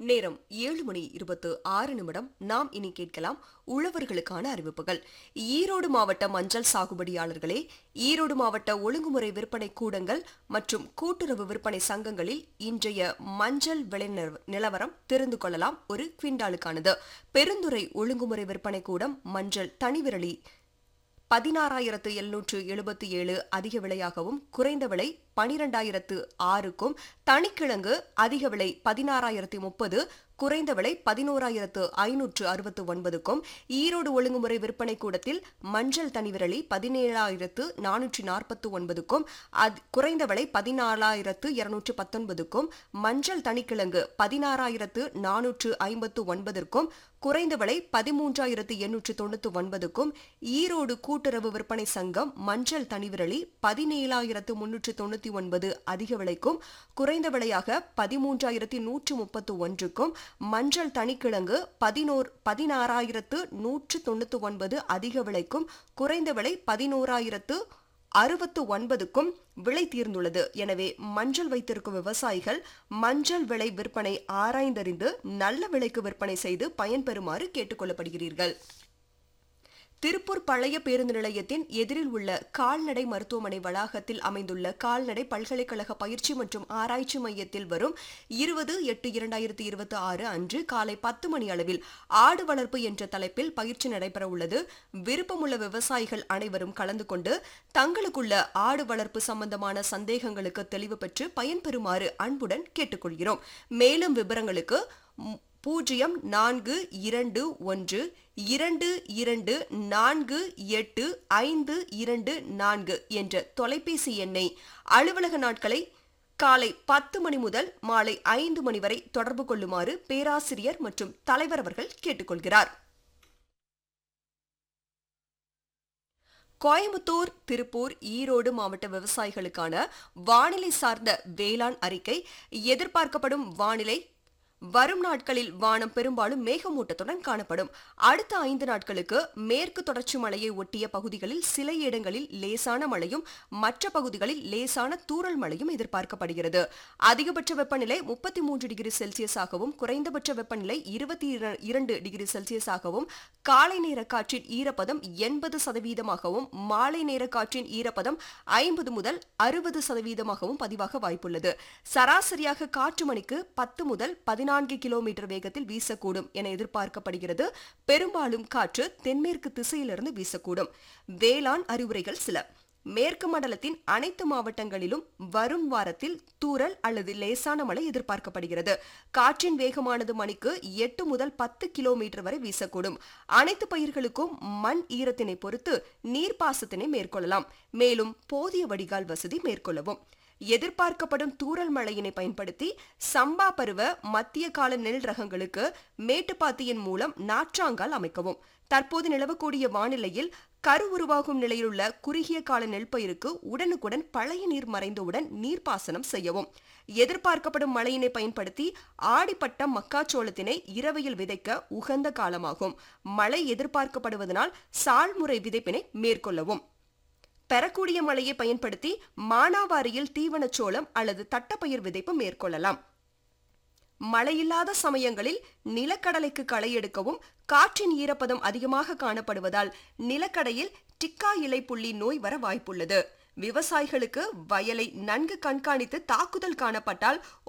நேரம் ஏழு மணி இருபத்து ஆறு நிமிடம் நாம் இனி கேட்கலாம் உழவர்களுக்கான அறிவிப்புகள் ஈரோடு மாவட்ட மஞ்சள் சாகுபடியாளர்களே ஈரோடு மாவட்ட ஒழுங்குமுறை விற்பனை கூடங்கள் மற்றும் கூட்டுறவு விற்பனை சங்கங்களில் இன்றைய மஞ்சள் விலை நிலவ- நிலவரம் தெரிந்து கொள்ளலாம் ஒரு குவிண்டாலுக்கானது பெருந்துறை ஒழுங்குமுறை விற்பனை கூடம் மஞ்சள் தனிவிரலி பதினாறாயிரத்து எழுநூற்று எழுபத்தி ஏழு அதிக விலையாகவும் குறைந்த விலை பனிரெண்டாயிரத்து ஆறுக்கும் தனிக்கிழங்கு அதிக விலை பதினாறாயிரத்து முப்பது குறைந்த விலை பதினோராயிரத்து ஐநூற்று அறுபத்து ஒன்பதுக்கும் ஈரோடு ஒழுங்குமுறை விற்பனை கூடத்தில் மஞ்சள் தனிவிரலி பதினேழாயிரத்து நானூற்றி நாற்பத்து ஒன்பதுக்கும் அத்- குறைந்த விலை பதினாலாயிரத்து இருநூற்று பத்தொன்பதுக்கும் மஞ்சள் தனிக்கிழங்கு பதினாறாயிரத்து நானூற்று ஐம்பத்து ஒன்பதற்கும் குறைந்த விலை பதிமூன்றாயிரத்து எண்ணூற்று தொண்ணூற்று ஒன்பதுக்கும் ஈரோடு கூட்டுறவு விற்பனை சங்கம் மஞ்சள் தனிவிரலி பதினேழாயிரத்து முன்னூற்று தொண்ணூத்தி ஒன்பது அதிக விலைக்கும் குறைந்த விலையாக பதிமூன்றாயிரத்தி நூற்று முப்பத்து ஒன்றுக்கும் மஞ்சள் தனிக்கிழங்கு பதினோர் பதினாறாயிரத்து நூற்று தொண்ணூத்தி ஒன்பது அதிக விலைக்கும் குறைந்த விலை பதினோராயிரத்து அறுபத்து ஒன்பதுக்கும் விலை தீர்ந்துள்ளது எனவே மஞ்சள் வைத்திருக்கும் விவசாயிகள் மஞ்சள் விலை விற்பனை ஆராய்ந்தறிந்து நல்ல விலைக்கு விற்பனை செய்து பயன்பெறுமாறு கேட்டுக்கொள்ளப்படுகிறீர்கள் திருப்பூர் பழைய பேருந்து நிலையத்தின் எதிரில் உள்ள கால்நடை மருத்துவமனை வளாகத்தில் அமைந்துள்ள கால்நடை பல்கலைக்கழக பயிற்சி மற்றும் ஆராய்ச்சி மையத்தில் வரும் இருபது எட்டு இரண்டாயிரத்தி இருபத்தி ஆறு அன்று காலை பத்து மணி அளவில் ஆடு வளர்ப்பு என்ற தலைப்பில் பயிற்சி நடைபெற உள்ளது விருப்பமுள்ள விவசாயிகள் அனைவரும் கலந்து கொண்டு தங்களுக்குள்ள ஆடு வளர்ப்பு சம்பந்தமான சந்தேகங்களுக்கு தெளிவு பெற்று பயன்பெறுமாறு அன்புடன் கேட்டுக்கொள்கிறோம் மேலும் விவரங்களுக்கு ம், பூஜ்ஜியம் நான்கு இரண்டு ஒன்று இரண்டு இரண்டு நான்கு எட்டு ஐந்து இரண்டு நான்கு என்ற தொலைபேசி எண்ணை அலுவலக நாட்களை காலை பத்து மணி முதல் மாலை ஐந்து மணி வரை தொடர்பு கொள்ளுமாறு பேராசிரியர் மற்றும் தலைவர் அவர்கள் கேட்டுக்கொள்கிறார் கோயம்புத்தூர் திருப்பூர் ஈரோடு மாவட்ட விவசாயிகளுக்கான வானிலை சார்ந்த வேளாண் அறிக்கை எதிர்பார்க்கப்படும் வானிலை வரும் நாட்களில் வானம் பெரும்பாலும் மேகமூட்டத்துடன் காணப்படும் அடுத்த ஐந்து நாட்களுக்கு மேற்கு தொடர்ச்சி மலையை ஒட்டிய பகுதிகளில் சில இடங்களில் லேசான மழையும் மற்ற பகுதிகளில் லேசான தூறல் மழையும் எதிர்பார்க்கப்படுகிறது அதிகபட்ச வெப்பநிலை முப்பத்தி மூன்று டிகிரி செல்சியஸாகவும் குறைந்தபட்ச வெப்பநிலை இருபத்தி இரண்டு டிகிரி செல்சியஸாகவும் காலை நேர காற்றின் ஈரப்பதம் எண்பது சதவீதமாகவும் மாலை நேர காற்றின் ஈரப்பதம் ஐம்பது முதல் அறுபது சதவீதமாகவும் பதிவாக வாய்ப்புள்ளது சராசரியாக காற்று மணிக்கு பத்து முதல் பதினான்கு கிலோமீட்டர் வேகத்தில் வீசக்கூடும் என எதிர்பார்க்கப்படுகிறது பெரும்பாலும் காற்று தென்மேற்கு திசையிலிருந்து வீசக்கூடும் வேளாண் அறிவுரைகள் சில மேற்கு மண்டலத்தின் அனைத்து மாவட்டங்களிலும் வரும் வாரத்தில் தூறல் அல்லது லேசான மழை எதிர்பார்க்கப்படுகிறது காற்றின் வேகமானது மணிக்கு எட்டு முதல் பத்து கிலோமீட்டர் வரை வீசக்கூடும் அனைத்து பயிர்களுக்கும் மண் ஈரத்தினை பொறுத்து நீர்ப்பாசத்தினை மேற்கொள்ளலாம் மேலும் போதிய வடிகால் வசதி மேற்கொள்ளவும் எதிர்பார்க்கப்படும் தூறல் மழையினை பயன்படுத்தி சம்பா பருவ மத்திய கால நெல் ரகங்களுக்கு மேட்டுப்பாத்தியின் மூலம் நாற்றாங்கால் அமைக்கவும் தற்போது நிலவக்கூடிய வானிலையில் கரு உருவாகும் நிலையிலுள்ள குறுகிய கால நெல் பயிருக்கு உடனுக்குடன் பழைய நீர் மறைந்தவுடன் நீர்ப்பாசனம் செய்யவும் எதிர்பார்க்கப்படும் மழையினை பயன்படுத்தி ஆடிப்பட்ட மக்காச்சோளத்தினை இரவையில் விதைக்க உகந்த காலமாகும் மழை எதிர்பார்க்கப்படுவதனால் சால்முறை விதைப்பினை மேற்கொள்ளவும் பெறக்கூடிய மழையை பயன்படுத்தி மானாவாரியில் தீவனச்சோளம் அல்லது தட்டப்பயிர் விதைப்பு மேற்கொள்ளலாம் மழையில்லாத சமயங்களில் நிலக்கடலைக்கு களை எடுக்கவும் காற்றின் ஈரப்பதம் அதிகமாக காணப்படுவதால் நிலக்கடையில் டிக்கா இலை புள்ளி நோய் வர வாய்ப்புள்ளது விவசாயிகளுக்கு வயலை நன்கு கண்காணித்து தாக்குதல் காணப்பட்டால்